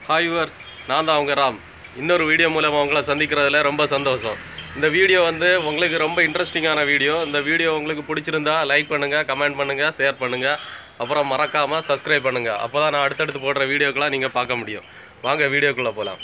hi viewers நான் தான் அவங்க ராம் இன்னொரு வீடியோ மூலமாக உங்களை சந்திக்கிறதுல ரொம்ப சந்தோஷம் இந்த வீடியோ வந்து உங்களுக்கு ரொம்ப இன்ட்ரெஸ்டிங்கான வீடியோ இந்த வீடியோ உங்களுக்கு பிடிச்சிருந்தா லைக் பண்ணுங்கள் கமெண்ட் பண்ணுங்கள் ஷேர் பண்ணுங்கள் அப்புறம் மறக்காமல் சப்ஸ்கிரைப் பண்ணுங்கள் அப்போ தான் நான் அடுத்தடுத்து போடுற வீடியோக்கெலாம் நீங்கள் பார்க்க முடியும் வாங்க வீடியோக்குள்ளே போகலாம்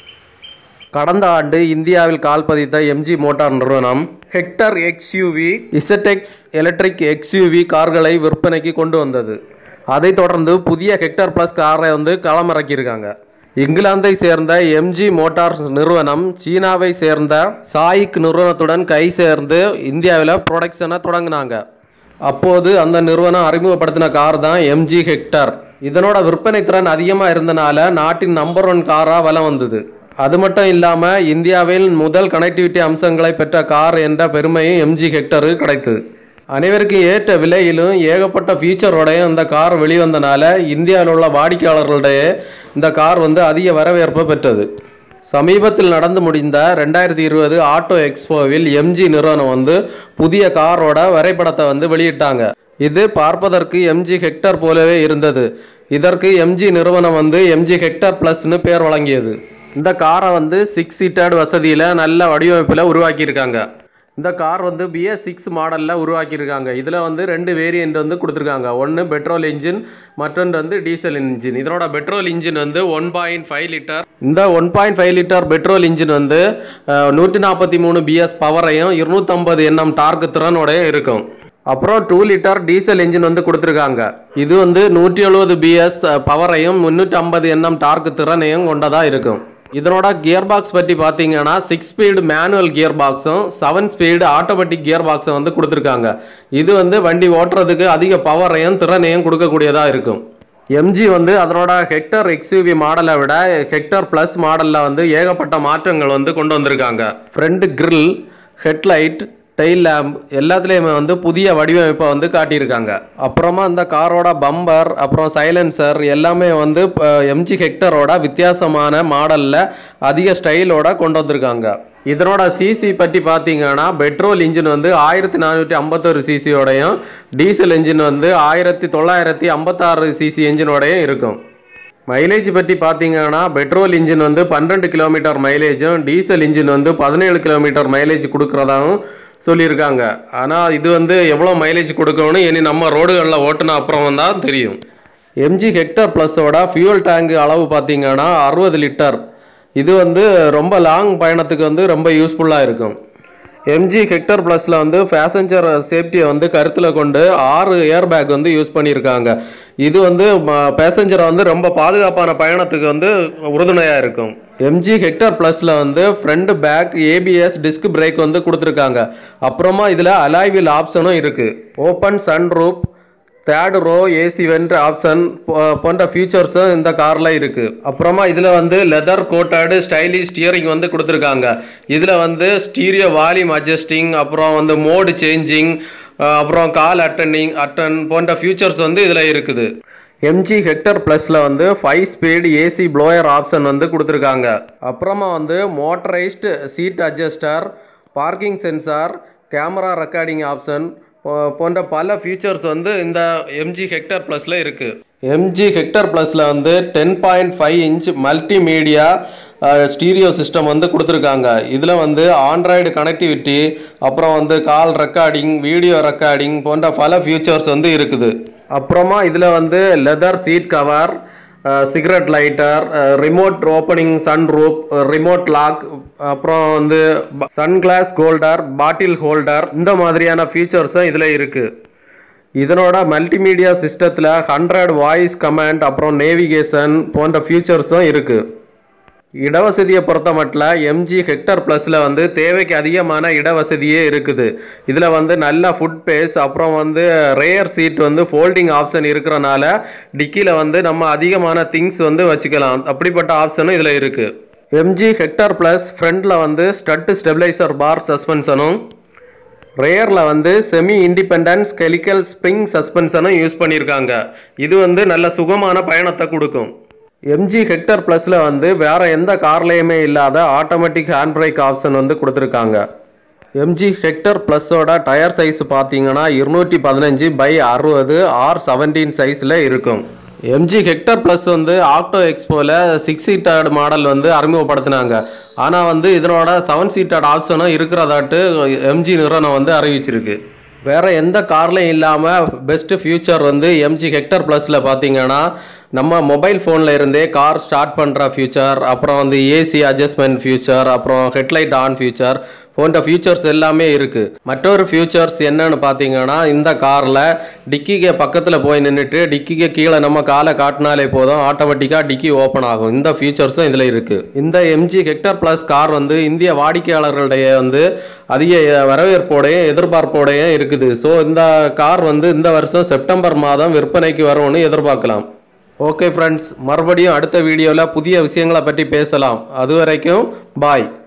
கடந்த ஆண்டு இந்தியாவில் கால் பதித்த எம்ஜி மோட்டார் நிறுவனம் Hector XUV ZS electric XUV கார்களை விற்பனைக்கு கொண்டு வந்தது அதைத் தொடர்ந்து புதிய ஹெக்டர் ப்ளஸ் காரை வந்து களமிறக்கியிருக்காங்க இங்கிலாந்தை சேர்ந்த எம்ஜி மோட்டார்ஸ் நிறுவனம் சீனாவை சேர்ந்த சாயிக் நிறுவனத்துடன் கை சேர்ந்து இந்தியாவில் ப்ரொடக்ஷனை தொடங்கினாங்க அப்போது அந்த நிறுவனம் அறிமுகப்படுத்தின கார் தான் எம்ஜி ஹெக்டர் இதனோட விற்பனை திறன் அதிகமாக இருந்தனால நாட்டின் நம்பர் ஒன் காராக வலம் வந்தது அது மட்டும் இல்லாமல் இந்தியாவில் முதல் கனெக்டிவிட்டி அம்சங்களை பெற்ற கார் என்ற பெருமையும் எம்ஜி ஹெக்டருக்கு கிடைத்தது அனைவருக்கும் ஏற்ற விலையிலும் ஏகப்பட்ட ஃபீச்சரோடையும் இந்த கார் வெளிவந்தனால இந்தியாவில் உள்ள வாடிக்கையாளர்களிடையே இந்த கார் வந்து அதிக வரவேற்பை பெற்றது சமீபத்தில் நடந்து முடிந்த ரெண்டாயிரத்தி இருபது ஆட்டோ எக்ஸ்போவில் எம்ஜி நிறுவனம் வந்து புதிய காரோட வரைபடத்தை வந்து வெளியிட்டாங்க இது பார்ப்பதற்கு எம்ஜி ஹெக்டர் போலவே இருந்தது இதற்கு எம்ஜி நிறுவனம் வந்து எம்ஜி ஹெக்டர் ப்ளஸ்னு பேர் வழங்கியது இந்த காரை வந்து சிக்ஸ் சீட்டட் வசதியில் நல்ல வடிவமைப்பில் உருவாக்கியிருக்காங்க இந்த கார் வந்து பிஎஸ் சிக்ஸ் மாடலில் உருவாக்கியிருக்காங்க இதில் வந்து ரெண்டு வேரியண்ட் வந்து கொடுத்துருக்காங்க ஒன்று பெட்ரோல் இன்ஜின் மற்றொன்று வந்து டீசல் இன்ஜின் இதனோட பெட்ரோல் இன்ஜின் வந்து ஒன் பாயிண்ட் ஃபைவ் லிட்டர் இந்த one point five litre petrol engine வந்து நூற்றி நாற்பத்தி மூணு பிஎஸ் பவரையும் இருநூத்தம்பது எண்ணம் டார்க் திறனோடையும் இருக்கும் அப்புறம் டூ லிட்டர் டீசல் இன்ஜின் வந்து கொடுத்துருக்காங்க இது வந்து நூற்றி எழுபது பிஎஸ் பவரையும் முந்நூற்றி ஐம்பது எண்ணம் டார்க் திறனையும் கொண்டதாக இருக்கும் இதனோட கியர் பாக்ஸ் பற்றி பார்த்தீங்கன்னா சிக்ஸ் ஸ்பீடு மேனுவல் கியர் பாக்ஸும் செவன் ஸ்பீடு ஆட்டோமேட்டிக் கியர் பாக்ஸும் வந்து கொடுத்துருக்காங்க இது வந்து வண்டி ஓட்டுறதுக்கு அதிக பவரையும் திறனையும் கொடுக்கக்கூடியதாக இருக்கும் எம்ஜி வந்து அதனோட ஹெக்டர் எக்ஸ்யூவி மாடலை விட ஹெக்டர் ப்ளஸ் மாடலில் வந்து ஏகப்பட்ட மாற்றங்கள் வந்து கொண்டு வந்திருக்காங்க front grille headlight tail lamp எல்லாத்துலேயுமே வந்து புதிய வடிவமைப்பை வந்து காட்டியிருக்காங்க அப்புறமா இந்த காரோட பம்பர் அப்புறம் சைலன்சர் எல்லாமே வந்து எம்ஜி ஹெக்டரோட வித்தியாசமான மாடலில் அதிக ஸ்டைலோட கொண்டு வந்திருக்காங்க இதனோட சிசி பற்றி பார்த்தீங்கன்னா பெட்ரோல் இன்ஜின் வந்து ஆயிரத்தி நானூற்றி ஐம்பத்தொரு சிசியோடையும் டீசல் இன்ஜின் வந்து ஆயிரத்தி தொள்ளாயிரத்தி ஐம்பத்தாறு சிசி இன்ஜினோடையும் இருக்கும் மைலேஜ் பற்றி பார்த்தீங்கன்னா பெட்ரோல் இன்ஜின் வந்து பன்னெண்டு கிலோமீட்டர் மைலேஜும் டீசல் இன்ஜின் வந்து பதினேழு கிலோமீட்டர் மைலேஜ் கொடுக்குறதாகவும் சொல்லியிருக்காங்க ஆனால் இது வந்து எவ்வளோ மைலேஜ் கொடுக்கணும்னு இனி நம்ம ரோடுகளில் ஓட்டுன அப்புறம் தான் தெரியும் எம்ஜி ஹெக்டர் ப்ளஸோட ஃபியூல் டேங்க் அளவு பார்த்தீங்கன்னா அறுபது லிட்டர் இது வந்து ரொம்ப லாங் பயணத்துக்கு வந்து ரொம்ப யூஸ்ஃபுல்லாக இருக்கும் எம்ஜி ஹெக்டர் ப்ளஸில் வந்து பேசஞ்சர் சேஃப்டியை வந்து கருத்தில் கொண்டு ஆறு ஏர் பேக் வந்து யூஸ் பண்ணியிருக்காங்க இது வந்து பேசஞ்சரை வந்து ரொம்ப பாதுகாப்பான பயணத்துக்கு வந்து உறுதுணையாக இருக்கும் எம்ஜி ஹெக்டர் ப்ளஸில் வந்து front back ABS disc brake வந்து கொடுத்துருக்காங்க அப்புறமா இதில் அலாய்வில் ஆப்ஷனும் இருக்குது open sun roof third row AC vent option போன்ற ஃபீச்சர்ஸும் இந்த காரில் இருக்குது அப்புறமா இதில் வந்து லெதர் கோட்டடு ஸ்டைலிஷ் ஸ்டியரிங் வந்து கொடுத்துருக்காங்க இதில் வந்து ஸ்டீரியோ வால்யூம் அட்ஜஸ்டிங் அப்புறம் வந்து மோடு சேஞ்சிங் அப்புறம் கால் அட்டனிங் அட்டன் போன்ற ஃபீச்சர்ஸ் வந்து இதில் இருக்குது எம்ஜி ஹெக்டர் ப்ளஸில் வந்து five speed AC blower option வந்து கொடுத்துருக்காங்க அப்புறமா வந்து motorised seat adjuster parking sensor camera recording option போன்ற பல ஃபீச்சர்ஸ் வந்து இந்த எம்ஜி ஹெக்டர் ப்ளஸில் இருக்குது எம்ஜி ஹெக்டர் ப்ளஸில் வந்து ten point five inch multimedia stereo system வந்து கொடுத்துருக்காங்க இதில் வந்து ஆண்ட்ராய்டு கனெக்டிவிட்டி அப்புறம் வந்து கால் ரெக்கார்டிங் வீடியோ ரெக்கார்டிங் போன்ற பல ஃபியூச்சர்ஸ் வந்து இருக்குது அப்புறமா இதில் வந்து leather seat cover cigarette lighter remote opening sun roof remote lock அப்புறம் வந்து sun glass holder bottle holder இந்த மாதிரியான ஃபீச்சர்ஸும் இதில் இருக்குது இதனோட மல்டிமீடியா சிஸ்டத்தில் ஹண்ட்ரட் வாய்ஸ் கமாண்ட் அப்புறம் நேவிகேஷன் போன்ற ஃபீச்சர்ஸும் இருக்குது இடவசதியை பொறுத்த மட்டும் எம்ஜி ஹெக்டர் ப்ளஸில் வந்து தேவைக்கு அதிகமான இடவசதியே இருக்குது இதில் வந்து நல்ல ஃபுட் பேஸ் அப்புறம் வந்து ரேயர் சீட் வந்து ஃபோல்டிங் ஆப்ஷன் இருக்கிறனால டிக்கியில் வந்து நம்ம அதிகமான திங்ஸ் வந்து வச்சுக்கலாம் அப்படிப்பட்ட ஆப்ஷனும் இதில் இருக்குது எம்ஜி ஹெக்டர் ப்ளஸ் ஃப்ரண்டில் வந்து ஸ்டட்டு ஸ்டெபிளைசர் பார் சஸ்பென்ஷனும் ரேயரில் வந்து செமி இண்டிபெண்டன்ஸ் கெலிக்கல் ஸ்ப்ரிங் சஸ்பென்ஷனும் யூஸ் பண்ணியிருக்காங்க இது வந்து நல்ல சுகமான பயணத்தை கொடுக்கும் எம்ஜி ஹெக்டர் ப்ளஸில் வந்து வேறு எந்த கார்லேயுமே இல்லாத ஆட்டோமேட்டிக் ஹேண்ட் பிரேக் ஆப்ஷன் வந்து கொடுத்துருக்காங்க எம்ஜி ஹெக்டர் ப்ளஸோட டயர் சைஸ் பார்த்தீங்கன்னா இருநூற்றி பதினஞ்சு பை அறுபது ஆர் செவன்டீன் சைஸில் இருக்கும் எம்ஜி ஹெக்டர் ப்ளஸ் வந்து ஆக்டோ எக்ஸ்போவில் சிக்ஸ் சீட்டட் மாடல் வந்து அறிமுகப்படுத்தினாங்க ஆனால் வந்து இதனோட செவன் சீட்டட் ஆப்ஷனும் இருக்கிறதாட்டு எம்ஜி நிறுவனம் வந்து அறிவிச்சிருக்கு வேற எந்த கார்லையும் இல்லாமல் பெஸ்ட் ஃபியூச்சர் வந்து எம்ஜி ஹெக்டர் ப்ளஸில் பார்த்தீங்கன்னா நம்ம மொபைல் ஃபோனில் இருந்தே கார் ஸ்டார்ட் பண்ணுற ஃபியூச்சர் அப்புறம் வந்து ஏசி அட்ஜஸ்ட்மெண்ட் ஃபியூச்சர் அப்புறம் ஹெட்லைட் ஆன் ஃபியூச்சர் போன்ற ஃபியூச்சர்ஸ் எல்லாமே இருக்குது மற்றொரு ஃபியூச்சர்ஸ் என்னன்னு பார்த்தீங்கன்னா இந்த காரில் டிக்கிக்கு பக்கத்தில் போய் நின்றுட்டு டிக்கிக்கு கீழே நம்ம காலை காட்டினாலே போதும் ஆட்டோமேட்டிக்காக டிக்கி ஓப்பன் ஆகும் இந்த ஃபியூச்சர்ஸும் இதில் இருக்குது இந்த எம்ஜி ஹெக்டர் ப்ளஸ் கார் வந்து இந்திய வாடிக்கையாளர்களுடைய வந்து அதிக வரவேற்போடையும் எதிர்பார்ப்போடையும் இருக்குது ஸோ இந்த கார் வந்து இந்த வருஷம் செப்டம்பர் மாதம் விற்பனைக்கு வரும்னு எதிர்பார்க்கலாம் ஓகே ஃப்ரெண்ட்ஸ் மறுபடியும் அடுத்த வீடியோவில் புதிய விஷயங்களை பற்றி பேசலாம் அது வரைக்கும் பாய்